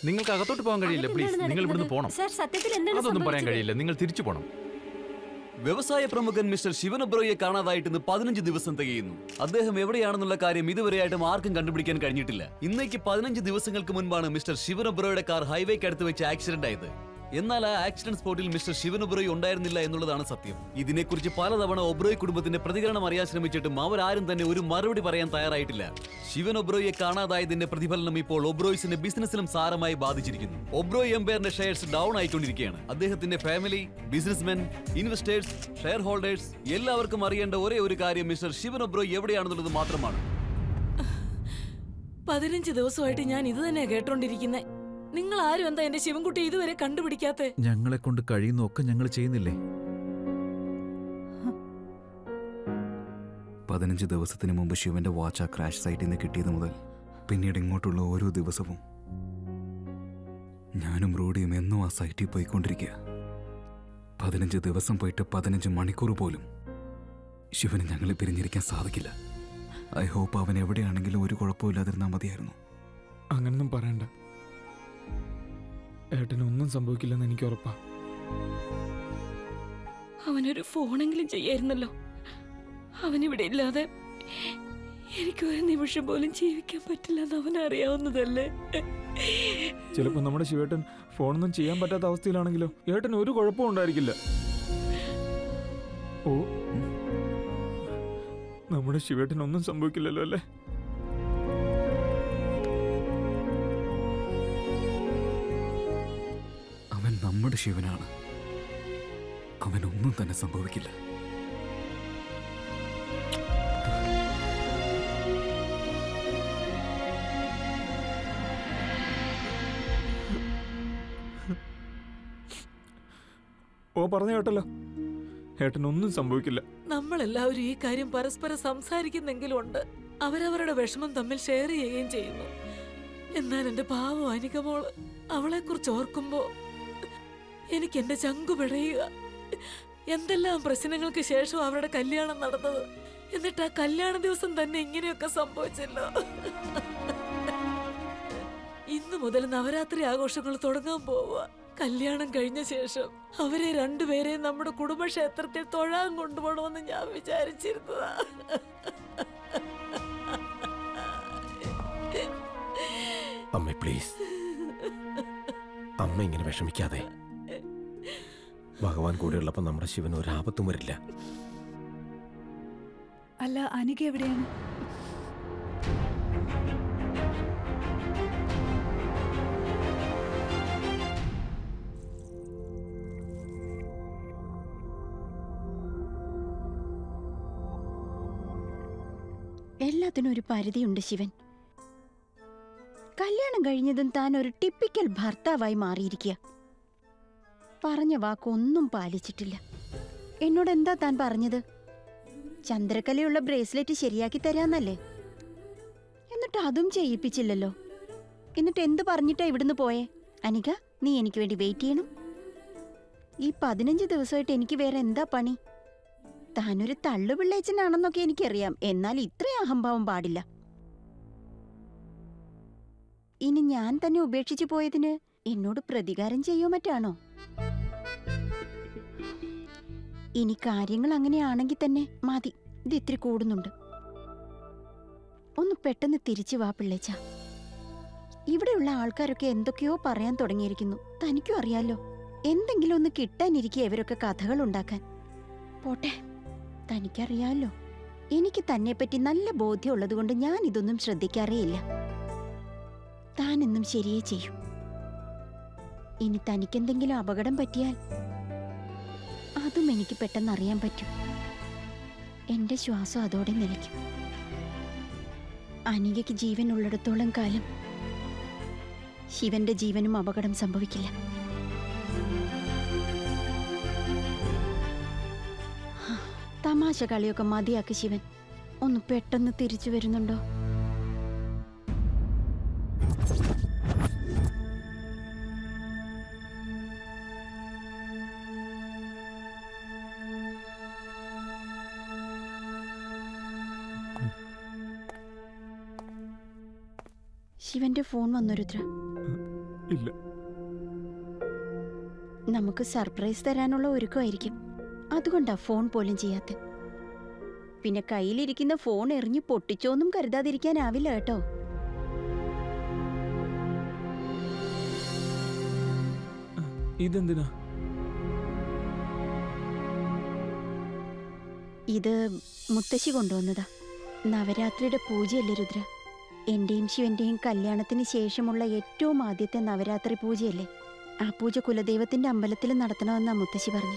നിങ്ങൾക്ക് അകത്തോട്ട് പോകാൻ കഴിയില്ല അകത്ത് പ്ലീസ് എന്താണ് നിങ്ങൾ ഇവിടുന്ന് നടക്കുന്നത്? പോകണം സാർ സത്യത്തിൽ എന്താണ് അതൊന്നും പറയാൻ സംഭവിച്ചത്? കഴിയില്ല നിങ്ങൾ തിരിച്ചു പോകണം വ്യവസായ പ്രമുഖൻ മിസ്റ്റർ ശിവനബ്രോയെ കാണാതായിട്ട് ഇന്ന് പതിനഞ്ച് ദിവസം തികയുന്നു അദ്ദേഹം എവിടെയാണെന്നുള്ള കാര്യം ഇതുവരെയായിട്ടും ആർക്കും കണ്ടുപിടിക്കാൻ കഴിഞ്ഞിട്ടില്ല ഇന്നേക്ക് പതിനഞ്ച് ദിവസങ്ങൾക്ക് മുൻപാണ് മിസ്റ്റർ ശിവനബ്രോയുടെ കാർ ഹൈവേക്ക് അടുത്ത് വെച്ച് ആക്സിഡന്റ് ആയത് എന്നാൽ ആ ആക്സിഡന്റ് സ്പോട്ടിൽ മിസ്റ്റർ ശിവനബ്രോയ് ഉണ്ടായിരുന്നില്ല എന്നുള്ളതാണ് സത്യം ഇതിനെക്കുറിച്ച് പലതവണ ഒബ്രോയ് കുടുംബത്തിന്റെ പ്രതികരണം അറിയാൻ ശ്രമിച്ചിട്ടും അവരാരും തന്നെ ഒരു മറുപടി പറയാൻ തയ്യാറായിട്ടില്ല ശിവൻ ഒബ്രോയെ കാണാതായതിന്റെ പ്രതിഫലനം ഇപ്പോൾ ഒബ്രോയ്സിന്റെ ബിസിനസ്സിലും സാരമായി ബാധിച്ചിരിക്കുന്നു ഒബ്രോയ് എംപയറിന്റെ ഷെയർസ് ഡൗൺ ആയിക്കൊണ്ടിരിക്കുകയാണ് അദ്ദേഹത്തിന്റെ family businessmen investors share holders എല്ലാവർക്കും അറിയേണ്ട ഒരേ ഒരു കാര്യം മിസ്റ്റർ ശിവൻ ഒബ്രോയ് എവിടെയാണെന്നുള്ളത് മാത്രമാണ് പതിനഞ്ച് ദിവസമായിട്ട് ഞാൻ ഇത് തന്നെയാ കേട്ടോണ്ടിരിക്കുന്നെ നിങ്ങൾ ആരും എന്താ എന്റെ ശിവൻകുട്ടി ഇതുവരെ കണ്ടുപിടിക്കാത്തെ ഞങ്ങളെ കൊണ്ട് കഴിയുന്നൊക്കെ ഞങ്ങൾ ചെയ്യുന്നില്ലേ പതിനഞ്ച് ദിവസത്തിന് മുമ്പ് ശിവന്റെ വാച്ച് ആ ക്രാഷ് സൈറ്റിൽ നിന്ന് കിട്ടിയത് മുതൽ പിന്നീട് ഇങ്ങോട്ടുള്ള ഓരോ ദിവസവും ഞാനും റോഡിയും എന്നും ആ സൈറ്റിൽ പോയിക്കൊണ്ടിരിക്കുക പതിനഞ്ച് ദിവസം പോയിട്ട് പതിനഞ്ച് മണിക്കൂർ പോലും ശിവന് ഞങ്ങളെ പിരിഞ്ഞിരിക്കാൻ സാധിക്കില്ല ഐ ഹോപ്പ് അവൻ എവിടെയാണെങ്കിലും ഒരു കുഴപ്പമില്ലാതിരുന്നാൽ മതിയായിരുന്നു അങ്ങനൊന്നും പറയണ്ട ഏട്ടന് ഒന്നും സംഭവിക്കില്ലെന്ന് എനിക്ക് ഉറപ്പാ അവനൊരു ഫോണെങ്കിലും ചെയ്യായിരുന്നല്ലോ അവനിവിടെ ഇല്ലാതെ എനിക്ക് ഒരു നിമിഷം പോലും ജീവിക്കാൻ പറ്റില്ലെന്ന് അവനറിയാവുന്നതല്ലേ ചിലപ്പോ നമ്മുടെ ശിവേട്ടൻ ഫോണൊന്നും ചെയ്യാൻ പറ്റാത്ത അവസ്ഥയിലാണെങ്കിലോ ഏട്ടൻ ഒരു കുഴപ്പവും ഉണ്ടായിരിക്കില്ല ഓ നമ്മുടെ ശിവേട്ടൻ ഒന്നും സംഭവിക്കില്ലല്ലോ അല്ലേ അവൻ നമ്മുടെ ശിവനാണ് അവനൊന്നും തന്നെ സംഭവിക്കില്ല ഓ പറഞ്ഞു കേട്ടല്ലോ ഏട്ടൻ ഒന്നും സംഭവിക്കില്ല നമ്മളെല്ലാവരും ഈ കാര്യം പരസ്പരം സംസാരിക്കുന്നെങ്കിലും ഉണ്ട് അവരവരുടെ വിഷമം തമ്മിൽ ഷെയർ ചെയ്യുകയും ചെയ്യുന്നു എന്നാൽ എന്റെ പാവം അനികമോള് അവളെ കുറിച്ച് ഓർക്കുമ്പോ എനിക്ക് എന്റെ ചങ്കു പിടയുക എന്തെല്ലാം പ്രശ്നങ്ങൾക്ക് ശേഷം അവരുടെ കല്യാണം നടന്നത് എന്നിട്ട് ആ കല്യാണ ദിവസം തന്നെ ഇങ്ങനെയൊക്കെ സംഭവിച്ചല്ലോ ഇന്നു മുതൽ നവരാത്രി ആഘോഷങ്ങൾ തുടങ്ങാൻ പോവുക കല്യാണം കഴിഞ്ഞ ശേഷം അവരെ രണ്ടുപേരെയും നമ്മുടെ കുടുംബക്ഷേത്രത്തിൽ തൊഴാൻ കൊണ്ടുപോകണമെന്ന് ഞാൻ വിചാരിച്ചിരുന്നതാ അമ്മ പ്ലീസ് അമ്മ ഇങ്ങനെ വിഷമിക്കാതെ ഭഗവാൻ കൂടെയുള്ളപ്പോൾ നമ്മുടെ ശിവന് ഒരു ആപത്തും വരില്ല അല്ല അനിക എവിടെയാണ് എല്ലാത്തിനും ഒരു പരിധിയുണ്ട് ശിവൻ കല്യാണം കഴിഞ്ഞതും താൻ ഒരു ടിപ്പിക്കൽ ഭർത്താവായി മാറിയിരിക്കുക പറഞ്ഞ വാക്കൊന്നും പാലിച്ചിട്ടില്ല എന്നോട് എന്താ താൻ പറഞ്ഞത് ചന്ദ്രക്കലയുള്ള ബ്രേസ്ലെറ്റ് ശരിയാക്കി തരാന്നല്ലേ എന്നിട്ട് അതും ചെയ്യിപ്പിച്ചില്ലല്ലോ എന്നിട്ട് എന്ത് പറഞ്ഞിട്ടാ ഇവിടുന്ന് പോയേ അനിക നീ എനിക്ക് വേണ്ടി വെയിറ്റ് ചെയ്യണം ഈ പതിനഞ്ച് ദിവസമായിട്ട് എനിക്ക് വേറെ എന്താ പണി താനൊരു തള്ളുപിള്ളേച്ചനാണെന്നൊക്കെ എനിക്കറിയാം എന്നാൽ ഇത്രയും അഹംഭാവം പാടില്ല ഇനി ഞാൻ തന്നെ ഉപേക്ഷിച്ചു പോയതിന് എന്നോട് പ്രതികാരം ചെയ്യോ മറ്റാണോ ഇനി കാര്യങ്ങൾ അങ്ങനെയാണെങ്കിൽ തന്നെ മതി ഇത് ഇത്തിരി കൂടുന്നുണ്ട് ഒന്ന് പെട്ടെന്ന് തിരിച്ചു വാ പിള്ളേച്ച ഇവിടെയുള്ള ആൾക്കാരൊക്കെ എന്തൊക്കെയോ പറയാൻ തുടങ്ങിയിരിക്കുന്നു തനിക്കും അറിയാലോ എന്തെങ്കിലും ഒന്ന് കിട്ടാനിരിക്കുക ഇവരൊക്കെ കഥകൾ ഉണ്ടാക്കാൻ പോട്ടെ തനിക്കറിയാലോ എനിക്ക് തന്നെപ്പറ്റി നല്ല ബോധ്യമുള്ളതുകൊണ്ട് ഞാൻ ഇതൊന്നും ശ്രദ്ധിക്കാറേയില്ല താൻ എന്നും ശരിയേ ചെയ്യൂ ഇനി തനിക്കെന്തെങ്കിലും അപകടം പറ്റിയാൽ അതും എനിക്ക് പെട്ടെന്ന് അറിയാൻ പറ്റും എന്റെ ശ്വാസം അതോടെ നിലയ്ക്കും അനികയ്ക്ക് ജീവൻ ഉള്ളിടത്തോളം കാലം ശിവന്റെ ജീവനും അപകടം സംഭവിക്കില്ല ഹാ, തമാശ കളിയൊക്കെ മതിയാക്ക് ശിവൻ ഒന്ന് പെട്ടെന്ന് തിരിച്ചു വരുന്നുണ്ടോ ശിവന്റെ ഫോൺ വന്നു രുദ്ര ഇല്ല നമുക്ക് സർപ്രൈസ് തരാനുള്ള ഒരുക്കമായിരിക്കും അതുകൊണ്ടാ ഫോൺ പോലും ചെയ്യാത്ത പിന്നെ കയ്യിലിരിക്കുന്ന ഫോൺ എറിഞ്ഞു പൊട്ടിച്ചോന്നും കരുതാതിരിക്കാനാവില്ല കേട്ടോ ഇതെന്തിനാ ഇത് മുത്തശ്ശി കൊണ്ടുവന്നതാ നവരാത്രിയുടെ പൂജയല്ലേ രുദ്ര എന്റെയും ശിവന്റെയും കല്യാണത്തിന് ശേഷമുള്ള ഏറ്റവും ആദ്യത്തെ നവരാത്രി പൂജയല്ലേ ആ പൂജ കുലദൈവത്തിന്റെ അമ്പലത്തിൽ നടത്തണമെന്നാ മുത്തശ്ശി പറഞ്ഞു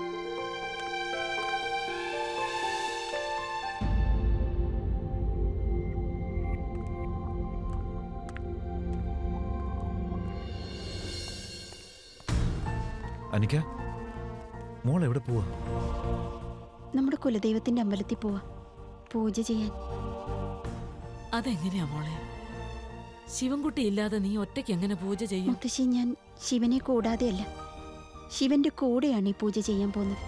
അനിക്ക മോൾ എവിടെ പോവാ നമ്മുടെ കുലദൈവത്തിന്റെ അമ്പലത്തിൽ പോവാ പൂജ ചെയ്യാൻ അതെങ്ങനെയാ മോളെ ശിവൻകുട്ടി ഇല്ലാതെ നീ ഒറ്റയ്ക്ക് എങ്ങനെ പൂജ ചെയ്യും മുത്തശ്ശി ഞാൻ ശിവനെ കൂടാതെയല്ല ശിവന്റെ കൂടെയാണ് ഈ പൂജ ചെയ്യാൻ പോകുന്നത്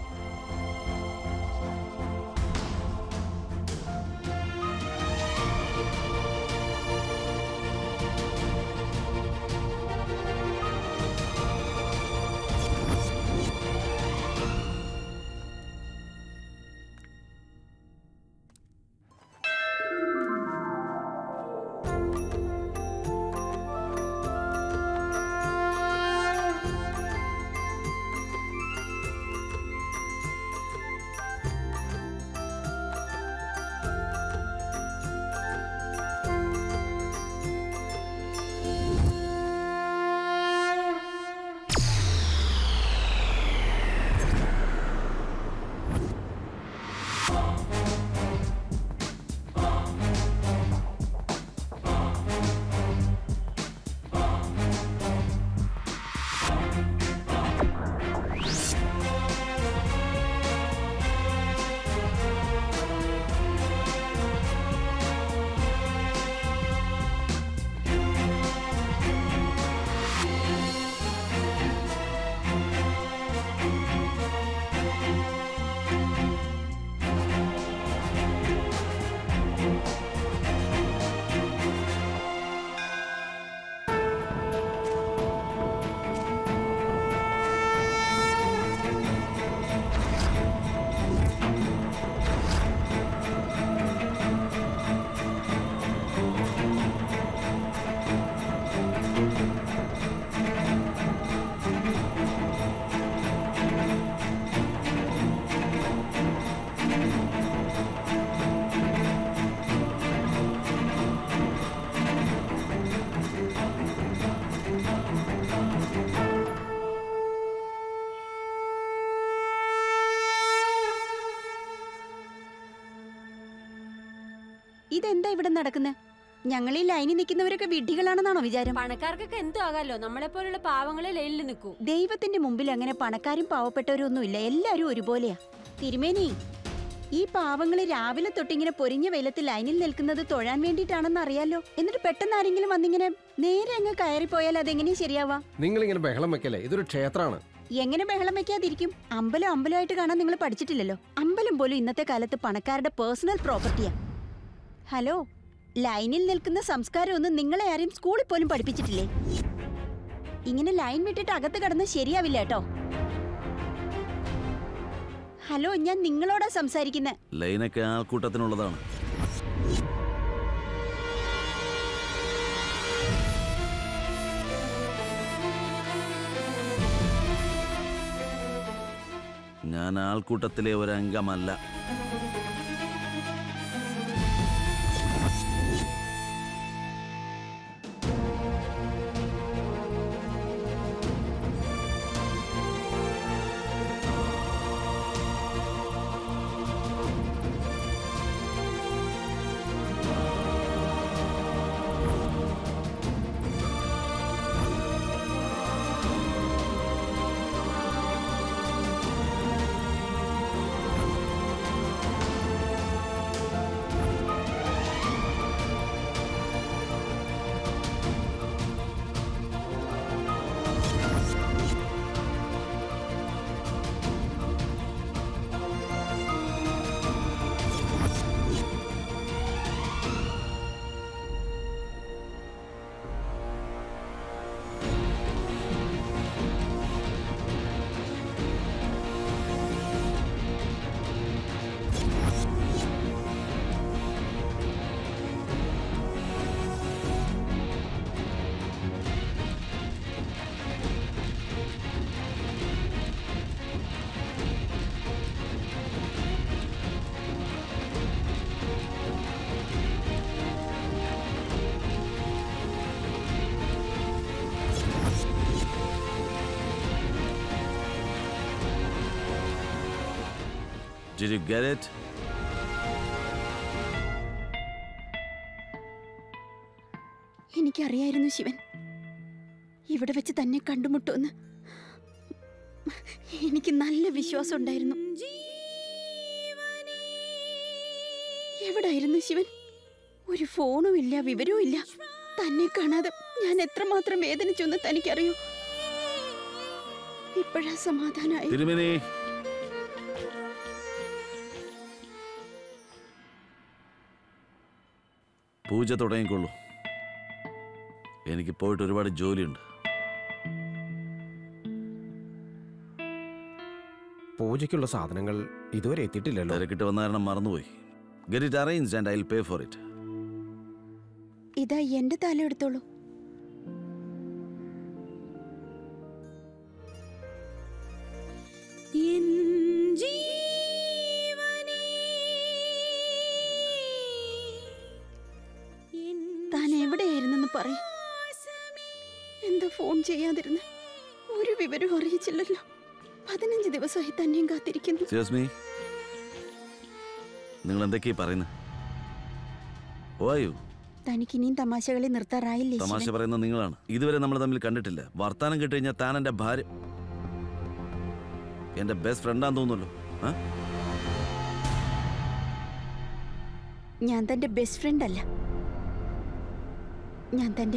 ഇതെന്താ ഇവിടെ നടക്കുന്നത് ഞങ്ങൾ ഈ ലൈനിൽ നിൽക്കുന്നവരൊക്കെ വിഡ്ഢികളാണെന്നാണോ വിചാരം പണക്കാർക്കൊക്കെ എന്തും ആകാലോ നമ്മളെ പോലുള്ള പാവങ്ങളെ ലൈനിൽ നിൽക്കൂ ദൈവത്തിന്റെ മുമ്പിൽ അങ്ങനെ പണക്കാരും പാവപ്പെട്ടവരും ഒന്നുമില്ല എല്ലാവരും ഒരുപോലെയാ തിരുമേനി ഈ പാവങ്ങള് രാവിലെ തൊട്ടിങ്ങനെ പൊരിഞ്ഞ വെയിലത്ത് ലൈനിൽ നിൽക്കുന്നത് തൊഴാൻ വേണ്ടിയിട്ടാണെന്ന് അറിയാലോ എന്നിട്ട് പെട്ടെന്ന് ആരെങ്കിലും വന്നിങ്ങനെ നേരെ അങ്ങ് കയറിപ്പോയാൽ അതെങ്ങനെയും ശരിയാവാ നിങ്ങളിങ്ങനെ ബഹളം വെക്കല്ലേ ഇതൊരു ക്ഷേത്രമാണ് എങ്ങനെ ബഹളം വെക്കാതിരിക്കും അമ്പലം അമ്പലമായിട്ട് കാണാൻ നിങ്ങൾ പഠിച്ചിട്ടില്ലല്ലോ അമ്പലം പോലും ഇന്നത്തെ കാലത്ത് പണക്കാരുടെ പേഴ്സണൽ പ്രോപ്പർട്ടിയാ ഹലോ ലൈനിൽ നിൽക്കുന്ന സംസ്കാരമൊന്നും നിങ്ങളെ ആരെയും സ്കൂളിൽ പോലും പഠിപ്പിച്ചിട്ടില്ലേ ഇങ്ങനെ ലൈൻ വിട്ടിട്ട് അകത്ത് കടന്ന് ശരിയാവില്ല കേട്ടോ ഹലോ ഞാൻ നിങ്ങളോടാ സംസാരിക്കുന്നത് ലൈനൊക്കെ ആൾക്കൂട്ടത്തിനുള്ളതാണ് ഞാൻ ആൾക്കൂട്ടത്തിലെ ഒരു അംഗമല്ല Did you get it? എനിക്കറിയായിരുന്നു ശിവൻ ഇവിടെ വെച്ച് തന്നെ കണ്ടുമുട്ടുമെന്ന് എനിക്ക് നല്ല വിശ്വാസം ഉണ്ടായിരുന്നു എവിടായിരുന്നു ശിവൻ ഒരു ഫോണും ഇല്ല വിവരവും ഇല്ല തന്നെ കാണാതെ ഞാൻ എത്രമാത്രം വേദനിച്ചു എന്ന് തനിക്കറിയോ ഇപ്പോഴാ സമാധാനമായി തിരുമേനി പൂജ തുടങ്ങിക്കൊള്ളൂ എനിക്ക് പോയിട്ട് ഒരുപാട് ജോലിയുണ്ട് പൂജയ്ക്കുള്ള സാധനങ്ങൾ ഇതുവരെ എത്തിയിട്ടില്ലല്ലോ തിരക്കിട്ട് വന്ന കാരണം മറന്നുപോയി get it arrange and I pay for it ഇതാ എന്റെ തല എടുത്തോളൂ താൻ എവിടെയായിരുന്നെന്ന് പറ എന്താ ഫോൺ ചെയ്യാതിരുന്ന് ഒരു വിവരവും അറിയിച്ചില്ലല്ലോ പതിനഞ്ച് ദിവസമായി തന്നെയും കാത്തിരിക്കുന്നു സിയസ് മീ നിങ്ങൾ എന്തൊക്കെയാ പറയുന്നത് ഓയു തനിക്ക് ഇനിയും തമാശകളി നിർത്താറായില്ലേ തമാശ ശിവൻ? പറയുന്ന നിങ്ങളാണ് ഇതുവരെ നമ്മൾ തമ്മിൽ കണ്ടിട്ടില്ല വർത്താനം കേട്ട് കഴിഞ്ഞാൽ താൻ എൻ്റെ ഭാര്യ എൻ്റെ ബെസ്റ്റ് ഫ്രണ്ടാന്ന് തോന്നുന്നല്ലോ ആ? ഞാൻ തന്റെ ബെസ്റ്റ് ഫ്രണ്ട് അല്ല ഞാൻ തന്റെ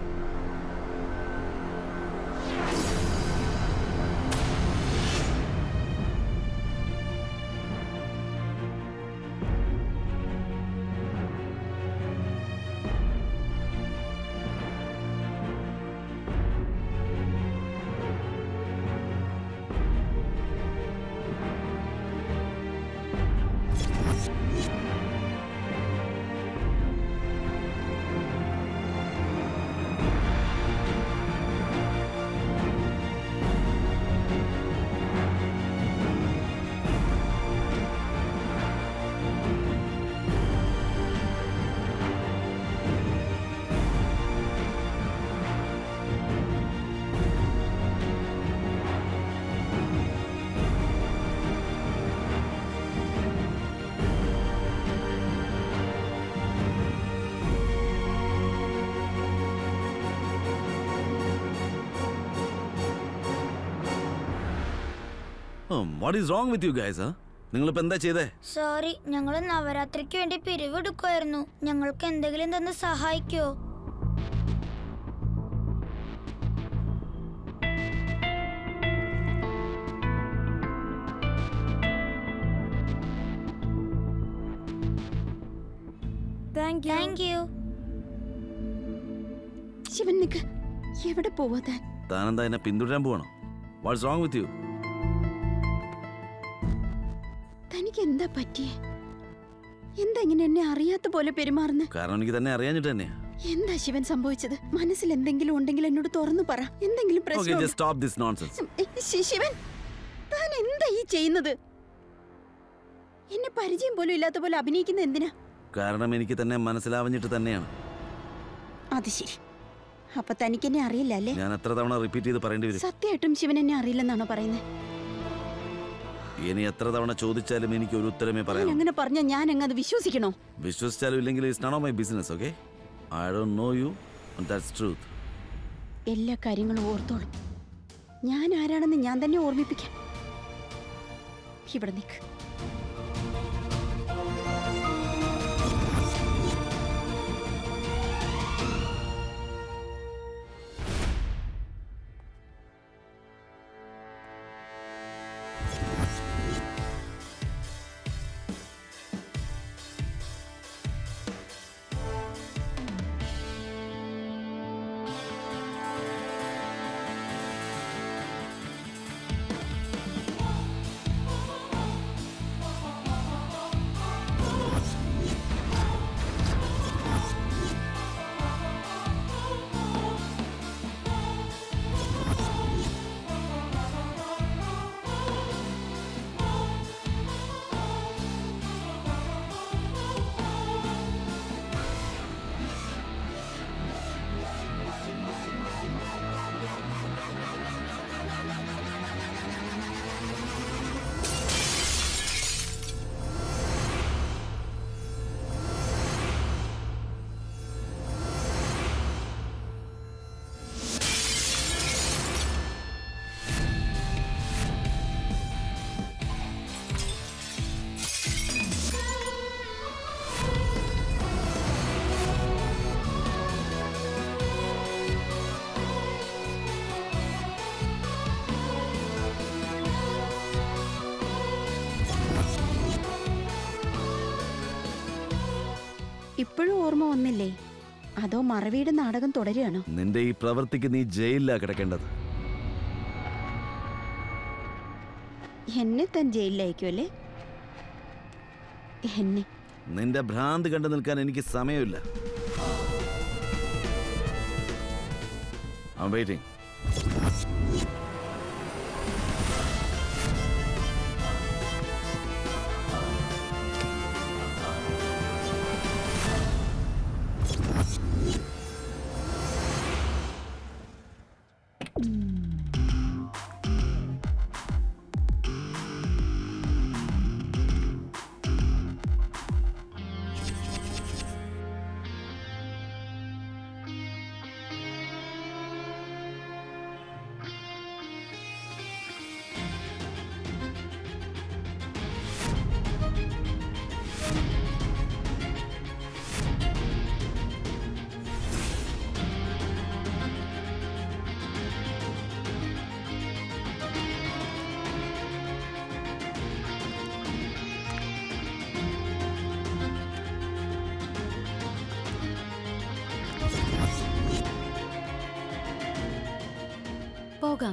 what is wrong with you guys നിങ്ങളിപ്പോൾ എന്താ ചെയ്തേ സോറി ഞങ്ങൾ നവരാത്രിക്ക് വേണ്ടി പിരിവെടുക്കുമായിരുന്നു ഞങ്ങൾക്ക് എന്തെങ്കിലും തന്ന് സഹായിക്കോ താങ്ക് യു ശിവൻ നിക്ക് എവിടെ പോവാ താൻ താനെന്താ എന്നെ പിന്തുടരാൻ പോവാണോ വാട്ട്സ് റോങ് വിത്ത് യു തനിക്ക് എന്താ പറ്റിയേ എന്താ ഇങ്ങനെ എന്നെ അറിയാത്ത പോലെ പെരുമാറുന്ന കാരണം എനിക്ക് തന്നെ അറിയാഞ്ഞിട്ട് തന്നെയാ എന്താ ശിവൻ സംഭവിച്ചത് മനസ്സിൽ എന്തെങ്കിലും ഉണ്ടെങ്കിൽ എന്നോട് തുറന്നു പറ എന്തെങ്കിലും ഓക്കെ പ്രശ്നം just stop this nonsense Shivan താൻ എന്താ ഈ ചെയ്യുന്നത് എന്നെ പരിചയം പോലും ഇല്ലാത്ത പോലെ അഭിനയിക്കുന്ന എന്തിനാ കാരണം എനിക്ക് തന്നെ മനസ്സിലാവഞ്ഞിട്ട് തന്നെയാണ് അത് ശരി അപ്പൊ തനിക്ക് എന്നെ അറിയില്ല അല്ലേ ഞാൻ എത്ര തവണ റിപ്പീറ്റ് ചെയ്ത് പറയേണ്ടി വരും സത്യമായിട്ടും ശിവൻ എന്നെ അറിയില്ലെന്നാണോ പറയുന്നത് ഇനി എത്ര തവണ ചോദിച്ചാലും എനിക്ക് ഒരു ഉത്തരമേ ഞാൻ പറയാം അങ്ങനെ പറഞ്ഞ ഞാൻ അങ്ങ് അത് വിശ്വസിക്കണോ വിശ്വസിച്ചാലും ഇല്ലെങ്കിൽ it's no my business okay I don't know you that's truth എല്ലാ കാര്യങ്ങളും ഓർത്തോളും ഞാൻ ആരാണെന്ന് ഞാൻ തന്നെ ഓർമ്മിപ്പിക്കാം ഇവിടെ നിൽക്ക് ഇപ്പോഴും ഓർമ്മ വന്നില്ലേ അതോ മറവിയുടെ നാടകം തുടരുകയാണോ നിന്റെ ഈ പ്രവൃത്തിക്ക് നീ ജയിലിലാ കിടക്കേണ്ടത് എന്നെ താൻ ജയിലിലയക്കും അല്ലേ എന്നെ നിന്റെ ഭ്രാന്ത് കണ്ടു നിൽക്കാൻ എനിക്ക് സമയമില്ല I'm waiting. പോകാം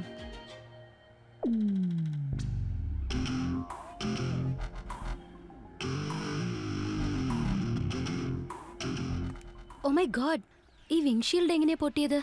ഓ മൈ ഗോഡ് ഈ വിൻഷീൽഡ് എങ്ങനെയാ പൊട്ടിയത്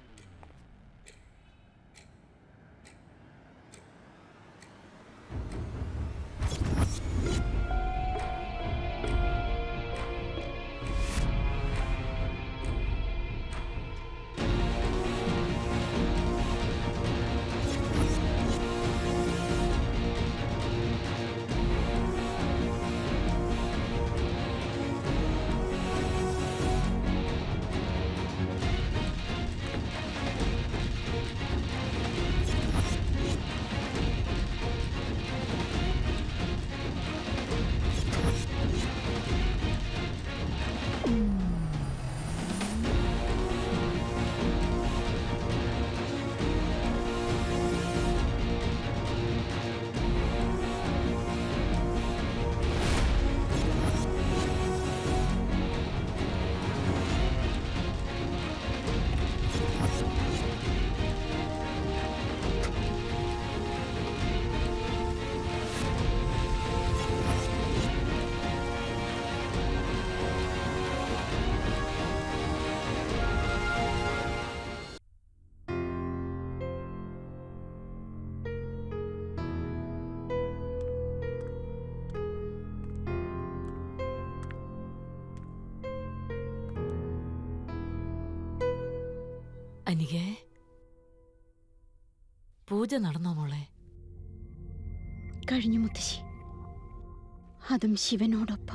അനികേ പൂജ നടന്നോ മോളെ കഴിഞ്ഞു മുത്തശ്ശി അതും ശിവനോടൊപ്പം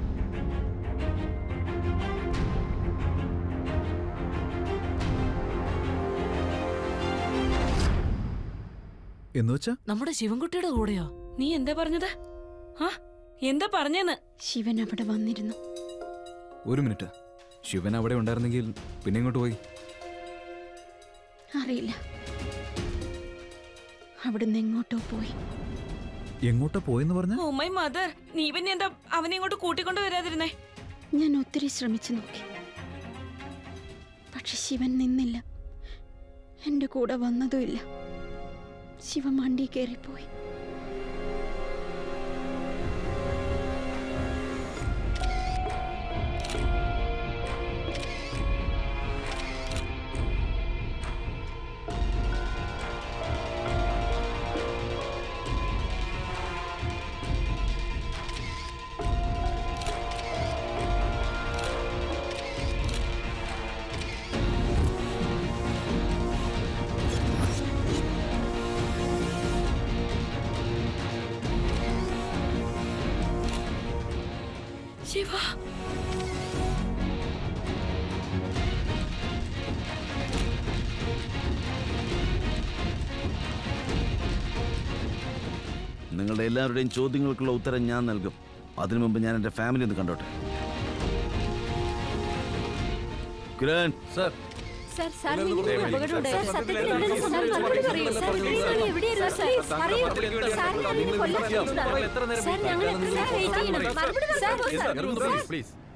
എന്ന് വെച്ചാ നമ്മുടെ ശിവൻകുട്ടിയുടെ കൂടെയോ നീ എന്താ പറഞ്ഞത് ആ എന്താ പറഞ്ഞെന്ന് ശിവൻ അവിടെ വന്നിരുന്നു ഒരു മിനിറ്റ് ശിവൻ അവിടെ ഉണ്ടായിരുന്നെങ്കിൽ പിന്നെ ഇങ്ങോട്ട് പോയി അറിയില്ല അവിടുന്ന് എങ്ങോട്ടോ പോയി എങ്ങോട്ടാ പോയെന്ന് പറഞ്ഞ ഓ മൈ മദർ നീ പിന്നെ എന്താ അവനെ ഇങ്ങോട്ട് കൂട്ടിക്കൊണ്ട് വരാതിരുന്നേ ഞാൻ ഒത്തിരി ശ്രമിച്ചു നോക്കി പക്ഷെ ശിവൻ നിന്നില്ല എൻ്റെ കൂടെ വന്നതുമില്ല ശിവൻ വണ്ടി കയറിപ്പോയി ശിവ നിങ്ങളുടെ എല്ലാവരുടെയും ചോദ്യങ്ങൾക്കുള്ള ഉത്തരം ഞാൻ നൽകും അതിനു മുമ്പ് ഞാൻ എൻ്റെ ഫാമിലി ഒന്ന് കണ്ടോട്ടെ കിരൺ സർ സർ സാർ ഇങ്ങനെ അപകടമുണ്ടായി സർ സത്യത്തിൽ എന്തെങ്കിലും സംഭവിച്ചു മറുപടി പറയൂ സർ നിങ്ങൾ എവിടെയായിരുന്നു സർ പറയൂ സാർ ഞങ്ങളെ കൊല്ലാൻ ശ്രമിച്ചതാണ്. സാർ ഞങ്ങൾ എത്ര നേരം വെയിറ്റ് ചെയ്യണം മറുപടി പറയൂ. Sir, sir, please